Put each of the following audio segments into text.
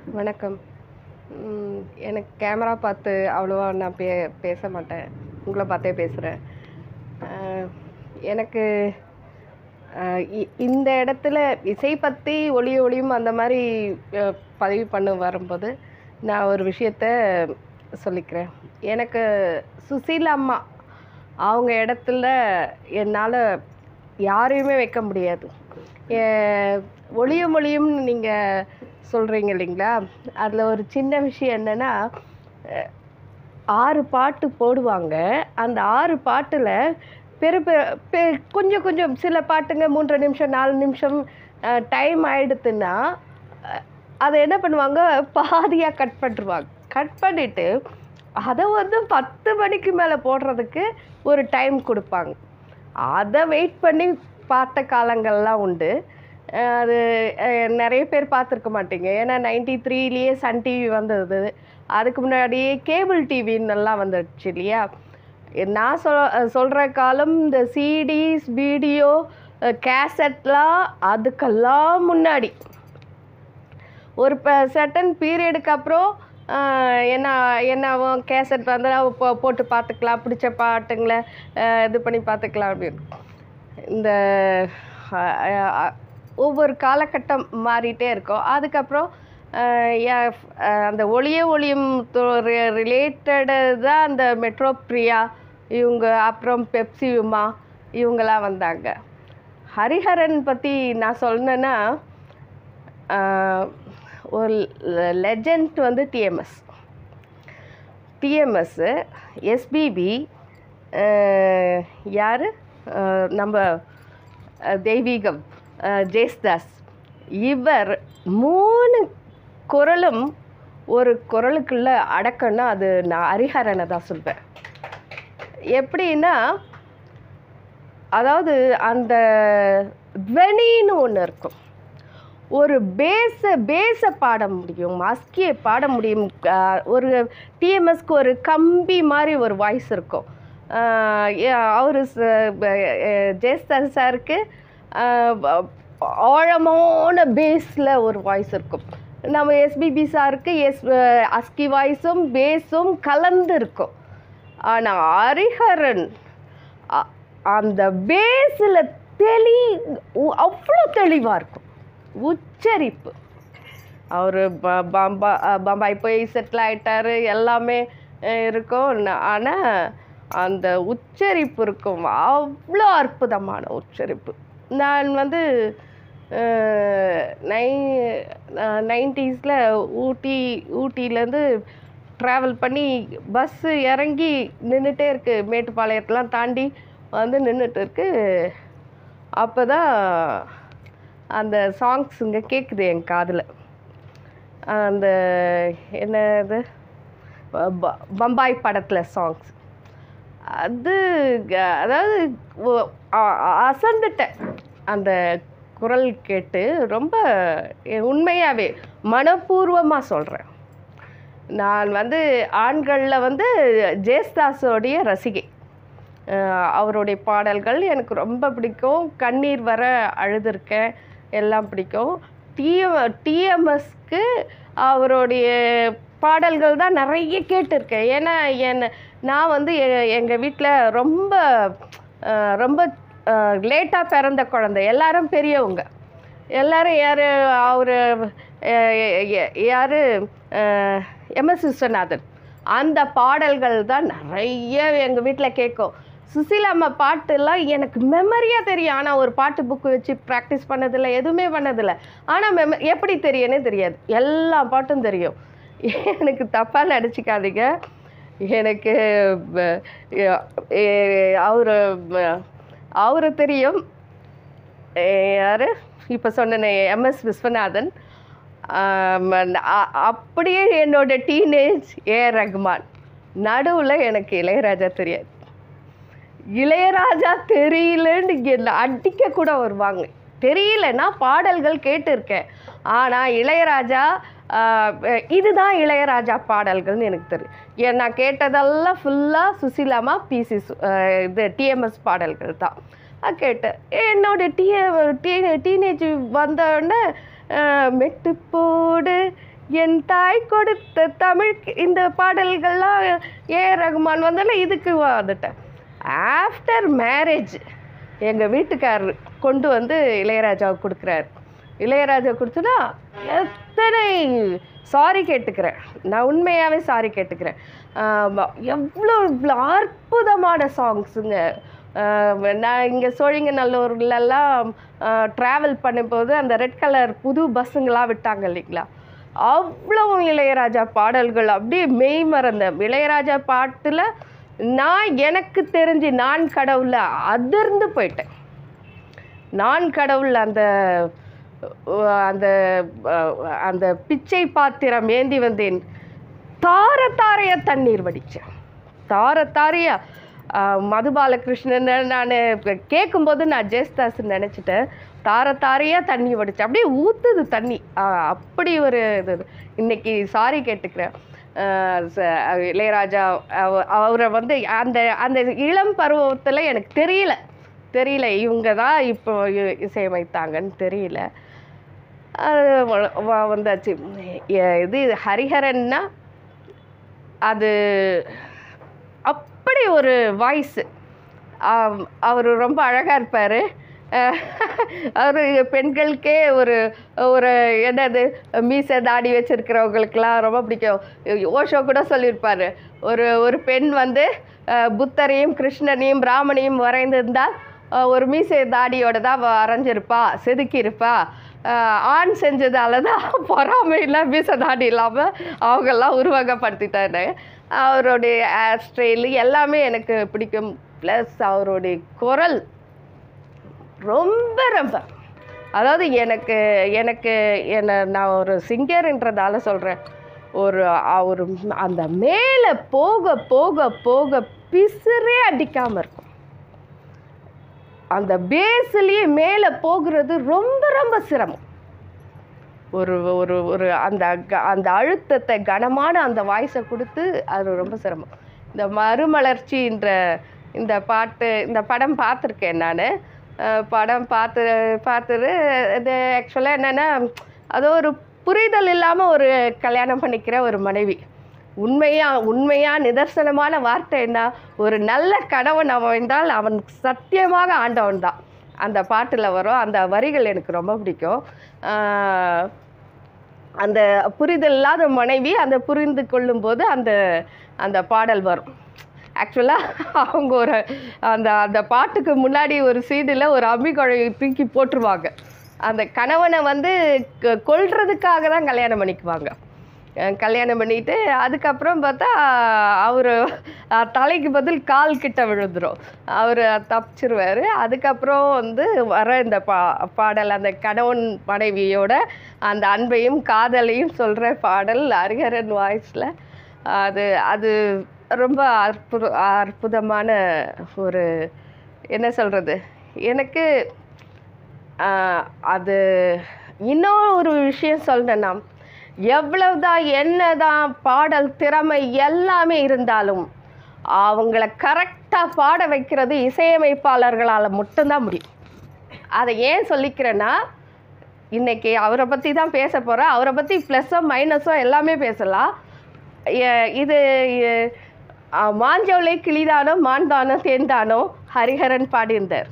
வணக்கம் ம், எனக்கு கேமரா பார்த்து அவ்வளோவா நான் பே பேச மாட்டேன் உங்களை பார்த்தே பேசுகிறேன் எனக்கு அஹ், இ- இந்த இடத்துல இசை பற்றி ஒளி ஒளியும் அந்த மாதிரி அஹ், பதிவு பண்ண வரும்போது நான் ஒரு விஷயத்த சொல்லிக்கிறேன் எனக்கு சுசீலா அம்மா அவங்க இடத்துல என்னால் யாரையுமே வைக்க முடியாது எ- ஒளியும் ஒளியும்னு நீங்கள் சொல்கிறீங்க இல்லைங்களா அதில் ஒரு சின்ன விஷயம் என்னென்னா ஆறு பாட்டு போடுவாங்க அந்த ஆறு பாட்டில் பெரு பெ- பெ- கொஞ்சம் கொஞ்சம் சில பாட்டுங்க மூன்றரை நிமிஷம் நாலு நிமிஷம் டைம் ஆயிடுத்துன்னா அஹ், அதை என்ன பண்ணுவாங்க பாதியாக கட் பண்ணிருவாங்க கட் பண்ணிவிட்டு அதை வந்து பத்து மணிக்கு மேலே போடுறதுக்கு ஒரு டைம் கொடுப்பாங்க அதை வெயிட் பண்ணி பார்த்த காலங்கள்லாம் உண்டு அஹ் அது அஹ் நிறைய பேர் பார்த்துருக்க மாட்டீங்க ஏன்னா நைன்டி த்ரீலேயே சன் டிவி வந்தது அதுக்கு முன்னாடியே கேபிள் டிவின்னு எல்லாம் வந்துடுச்சு இல்லையா நான் சொல் சொல்கிற காலம் இந்த சிடிஸ் வீடியோ கேசட்லாம் அதுக்கெல்லாம் முன்னாடி ஒரு சர்டன் பீரியடுக்கு அப்புறம் ஆஹ், என்ன என்ன ஆகும் கேசட் வந்து போ போட்டு பார்த்துக்கலாம் பிடிச்ச பாட்டுங்களை ஆஹ், இது பண்ணி பார்த்துக்கலாம் அப்படின்னு இந்த ஆஹ், ஆஹ், ஒவ்வொரு காலகட்டம் மாறிட்டே இருக்கும் அதுக்கப்புறம் ஆஹ், யா- ஆஹ், அந்த ஒளிய ஒளியும் ரிலேட்டடு தான் அந்த மெட்ரோ பிரியா இவங்க அப்புறம் பெப்சி உமா இவங்கெல்லாம் வந்தாங்க ஹரிஹரன் பற்றி நான் சொன்னேன்னா ஆஹ், ஒரு லெஜண்ட் வந்து டிஎம்எஸ் டிஎம்எஸ்ஸு எஸ்பிபி யார் நம்ம அஹ், தெய்வீகம் அஹ், ஜேஸ்தாஸ் இவர் மூணு குரலும் ஒரு குரலுக்குள்ள அடக்கம்னா அது நான் ஹரிஹரனை தான் சொல்வேன் எப்படின்னா அதாவது அந்த துவனின்னு ஒன்று இருக்கும் ஒரு பேஸை பேஸை பாட முடியும் மஸ்கியை பாட முடியும் ஆஹ் ஒரு டிஎம்எஸ்க்கு ஒரு கம்பி மாதிரி ஒரு வாய்ஸ் இருக்கும் அவர் ஜெயஸ்தர் சாருக்கு ஆஹ் வ- ஆழமான பேஸில் ஒரு வாய்ஸ் இருக்கும் நம்ம எஸ்பிபி சாருக்கு எஸ் அஸ்கி வாய்ஸும் பேஸும் கலந்து இருக்கும் ஆனால் ஹரிஹரன் அ- அந்த பேஸில் தெளி உ- அவ்வளோ தெளிவாக இருக்கும் உச்சரிப்பு அவர் பம்பாய் போய் செட்டில் ஆயிட்டாரு எல்லாமே அஹ், இருக்கும் ஆனால் அந்த உச்சரிப்பு இருக்கும் அவ்வளோ அற்புதமான உச்சரிப்பு நான் வந்து நை நைன்டிஸில் ஊட்டி ஊட்டியிலேருந்து ட்ராவல் பண்ணி பஸ்ஸு இறங்கி நின்றுட்டே இருக்கு மேட்டுப்பாளையத்தெலாம் தாண்டி வந்து நின்றுட்டு இருக்கு அப்போ தான் அந்த சாங்ஸ் இங்கே கேட்குது என் காதில் அந்த என்ன இது ப- ப- பம்பாய் படத்தில் சாங்ஸ் அது க- அதாவது ஒ- அ- அ- அசந்துட்டேன் அந்த குரல் கேட்டு ரொம்ப உண்மையாகவே மனப்பூர்வமாக சொல்கிறேன் நான் வந்து ஆண்களில் வந்து ஜேஸ்தாஸோடைய ரசிகை அஹ் அவருடைய பாடல்கள் எனக்கு ரொம்ப பிடிக்கும் கண்ணீர் வர அழுதுருக்கேன் எல்லாம் பிடிக்கும் டிஎம் டிஎம்எஸ்க்கு அவருடைய பாடல்கள் தான் நிறைய கேட்டிருக்கேன் ஏன்னா என் நான் வந்து எங்கள் வீட்டில் ரொம்ப அஹ், ரொம்ப லேட்டாக பிறந்த குழந்தை எல்லாரும் பெரியவங்க எல்லாரும் யார் அவர் யார் எம்எஸ் விஸ்வநாதன் அந்த பாடல்கள் தான் நிறைய எங்கள் வீட்டில் கேட்கும் சுசீலா அம்மா பாட்டுலாம் எனக்கு மெமரியாக தெரியும் ஆனால் ஒரு பாட்டு புக்கு வச்சு ப்ராக்டிஸ் பண்ணதில்லை எதுவுமே பண்ணதில்லை ஆனால் மெம எப்படி தெரியும்னே தெரியாது எல்லா பாட்டும் தெரியும் எனக்கு தப்பாக நடிச்சிக்காதீங்க எனக்கு அவர் அவரு தெரியும் யார் இப்போ சொன்ன எம்எஸ் விஸ்வநாதன் ஆம், அ- அப்படியே என்னோட டீனேஜ் ஏ ரகுமான் நடுவில் எனக்கு இளையராஜா தெரியாது இளையராஜா தெரியலன்னு இங்கே அடிக்க கூட வருவாங்க தெரியலன்னா பாடல்கள் கேட்டிருக்கேன் ஆனால் இளையராஜா ஆஹ், இதுதான் இளையராஜா பாடல்கள்னு எனக்கு தெரியும் ஏன் நான் கேட்டதெல்லாம் ஃபுல்லாக சுசிலாமா பிசி இது டிஎம்எஸ் பாடல்கள் தான் அது கேட்டேன் என்னோட டீ டீ டீனேஜ் வந்தோடனே மெட்டு போடு என் தாய் கொடுத்த தமிழ் இந்த பாடல்கள்லாம் ஏ ரகுமான் வந்தாலும் இதுக்கு வந்துட்டேன் ஆஃப்டர் மேரேஜ் எங்கள் வீட்டுக்காரர் கொண்டு வந்து இளையராஜாவுக்கு கொடுக்குறாரு இளையராஜா கொடுத்தனா எத்தனை சாரி கேட்டுக்கிறேன் நான் உண்மையாகவே சாரி கேட்டுக்கிறேன் ஆமா, எவ்வளோ இவ்வளோ அற்புதமான சாங்ஸுங்க நான் இங்கே சோழிங்கநல்லூர்லலாம் ட்ராவல் பண்ணும்போது அந்த ரெட் கலர் புது பஸ்ஸுங்களாம் விட்டாங்க இல்லைங்களா அவ்வளோ இளையராஜா பாடல்கள் அப்படியே மெய் மறந்த இளையராஜா பாட்டில் நான் எனக்கு தெரிஞ்சு நான் கடவுள அதிர்ந்து போயிட்டேன் நான் கடவுள் அந்த அஹ், அந்த அஹ், அந்த பிச்சை பாத்திரம் ஏந்தி வந்தேன் தார தாரையா தண்ணீர் வடித்தேன் தார தாரையா அஹ், மது பாலகிருஷ்ணன் நான் கேட்கும்போது நான் ஜெயஸ்தாஸ் நினச்சிட்டேன் தார தாரையா தண்ணி வடித்தேன் அப்படியே ஊற்றுது தண்ணி அஹ், அப்படி ஒரு இது இன்னைக்கு சாரி கேட்டுக்கிறேன் அஹ், ச- இளையராஜா அவ- அவரை வந்து அந்த அந்த இளம் பருவத்தில் எனக்கு தெரியல தெரியல இவங்க தான் இப்போ இ- இசையமைத்தாங்கன்னு தெரியல அது வ- வ- வந்தாச்சு எ- இது ஹரிஹரன்னா அது அப்படி ஒரு வாய்ஸு அவர் ரொம்ப அழகாக இருப்பார் அவர் பெண்களுக்கே ஒரு ஒரு என்னது மீசை தாடி வச்சிருக்கிறவங்களுக்கெல்லாம் ரொம்ப பிடிக்கும் ஓஷோ கூட சொல்லியிருப்பார் ஒரு ஒரு பெண் வந்து அஹ், புத்தரையும் கிருஷ்ணனையும் ராமனையும் வரைந்திருந்தால் அஹ், ஒரு மீசை தாடியோட தான் வரைஞ்சிருப்பா செதுக்கியிருப்பா அஹ், ஆண் செஞ்சதால தான் பொறாமையில் மீசை தாடி இல்லாமல் அவங்கெல்லாம் உருவகப்படுத்திட்டாரு அவருடைய ஹேர் ஸ்டைல் எல்லாமே எனக்கு பிடிக்கும் ப்ளஸ் அவருடைய குரல் ரொம்ப ரொம்ப அதாவது எனக்கு எனக்கு என்ன நான் ஒரு சிங்கர்ன்றதால சொல்கிறேன் ஒரு அ- ஒரு அந்த மேலே போக போக போக பிசுறே அடிக்காமல் இருக்கும் அந்த பேஸ்லேயே மேலே போகிறது ரொம்ப ரொம்ப சிரமம் ஒரு ஒரு ஒரு அந்த க- அந்த அழுத்தத்தை கனமான அந்த வாய்ஸை கொடுத்து அது ரொம்ப சிரமம் இந்த மறுமலர்ச்சின்ற இந்த பாட்டு இந்த படம் பார்த்துருக்கேன் நான் படம் பார்த்து பார்த்துட்டு இது ஆக்சுவலாக என்னென்னா அது ஒரு புரிதல் இல்லாமல் ஒரு கல்யாணம் பண்ணிக்கிற ஒரு மனைவி உண்மையா உண்மையா நிதர்சனமான வார்த்தை என்ன ஒரு நல்ல கணவன் அமைந்தால் அவன் சத்தியமாக ஆண்டவன் தான் அந்த பாட்டில் வரும் அந்த வரிகள் எனக்கு ரொம்ப பிடிக்கும் ஆஹ் அந்த புரிதல் இல்லாத மனைவி அந்த புரிந்து கொள்ளும்போது அந்த அந்த பாடல் வரும் ஆக்சுவலாக அவங்க ஒரு அந்த அந்த பாட்டுக்கு முன்னாடி ஒரு சீடில் ஒரு அம்மிக்குழையை தூக்கி போட்டுருவாங்க அந்த கணவனை வந்து க- கொல்றதுக்காக தான் கல்யாணம் பண்ணிக்குவாங்க அஹ் கல்யாணம் பண்ணிட்டு அதுக்கப்புறம் பார்த்தா அவர் தலைக்கு பதில் கால் கிட்ட விழுந்துரும் அவர் தப்பிச்சிருவார் அதுக்கப்புறம் வந்து வர இந்த பா பாடல் அந்த கணவன் மனைவியோட அந்த அன்பையும் காதலையும் சொல்கிற பாடல் ஹரிஹரன் வாய்ஸில் அது அது ரொம்ப அற்புத அற்புதமான ஒரு என்ன சொல்கிறது எனக்கு ஆஹ், அது இன்னொரு ஒரு விஷயம் சொல்லணும்னா எவ்வளவுதான் என்னதான் பாடல் திறமை எல்லாமே இருந்தாலும் அவங்கள கரெக்டாக பாட வைக்கிறது இசையமைப்பாளர்களால் மட்டும்தான் முடியும் அதை ஏன் சொல்லிக்கிறேன்னா இன்னைக்கு அவரை பற்றி தான் பேச போகிறேன் அவரை பற்றி ப்ளஸ்ஸோ மைனஸோ எல்லாமே பேசலாம் எ- இது எ- ஆ, மாஞ்சோலை கிளிதானோ மான்தானோ தேன்தானோ ஹரிஹரன் பாடியிருந்தார்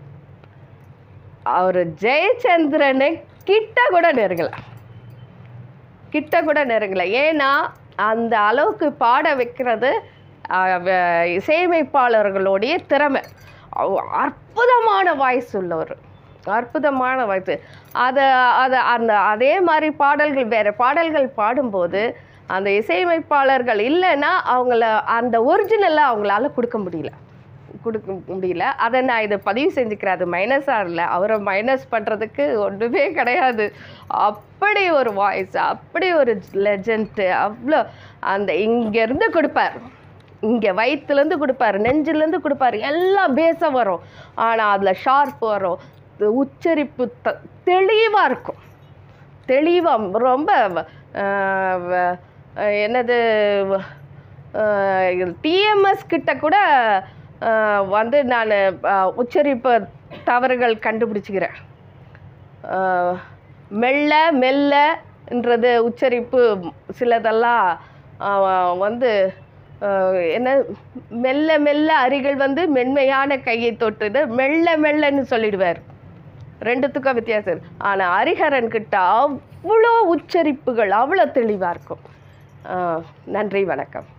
அவர் ஜெயச்சந்திரனை கிட்ட கூட நெருங்கல கிட்ட கூட நெருங்கல ஏன்னா அந்த அளவுக்கு பாட வைக்கிறது ஆ, வ- இசையமைப்பாளர்களுடைய திறமை அவ- அற்புதமான வாய்ஸ் உள்ளவர் அற்புதமான வாய்ஸ் அதை அதை அந்த அதே மாதிரி பாடல்கள் வேறு பாடல்கள் பாடும்போது அந்த இசையமைப்பாளர்கள் இல்லைன்னா அவங்கள அந்த ஒரிஜினலாக அவங்களால கொடுக்க முடியல கொடுக்க முடியல அதை நான் இதை பதிவு செஞ்சுக்கிறேன் அது மைனஸாக இல்லை அவரை மைனஸ் பண்ணுறதுக்கு ஒன்றுமே கிடையாது அப்படி ஒரு வாய்ஸ் அப்படி ஒரு லெஜண்ட்டு அவ்வளோ அந்த இங்கேருந்து கொடுப்பார் இங்கே வயிற்றுலேருந்து கொடுப்பாரு நெஞ்சிலேருந்து கொடுப்பாரு எல்லாம் பேச வரும் ஆனால் அதில் ஷார்ப் வரும் இது உச்சரிப்பு த தெளிவாக இருக்கும் தெளிவாக ரொம்ப அஹ், வ- அஹ், என்னது டிஎம்எஸ் கிட்ட கூட அஹ், வந்து நான் உச்சரிப்பு தவறுகள் கண்டுபிடிச்சிக்கிறேன் அஹ், மெல்ல மெல்ல ன்றது உச்சரிப்பு சிலதெல்லாம் ஆஹ், வந்து ஆஹ், என்ன மெல்ல மெல்ல அருகில் வந்து மென்மையான கையை தொட்டுது மெல்ல மெல்லன்னு சொல்லிடுவார் ரெண்டுத்துக்கும் வித்தியாசம் இருக்கு ஆனால் ஹரிஹரன் கிட்ட அவ்வளோ உச்சரிப்புகள் அவ்வளோ தெளிவாக இருக்கும் ஆஹ், நன்றி வணக்கம்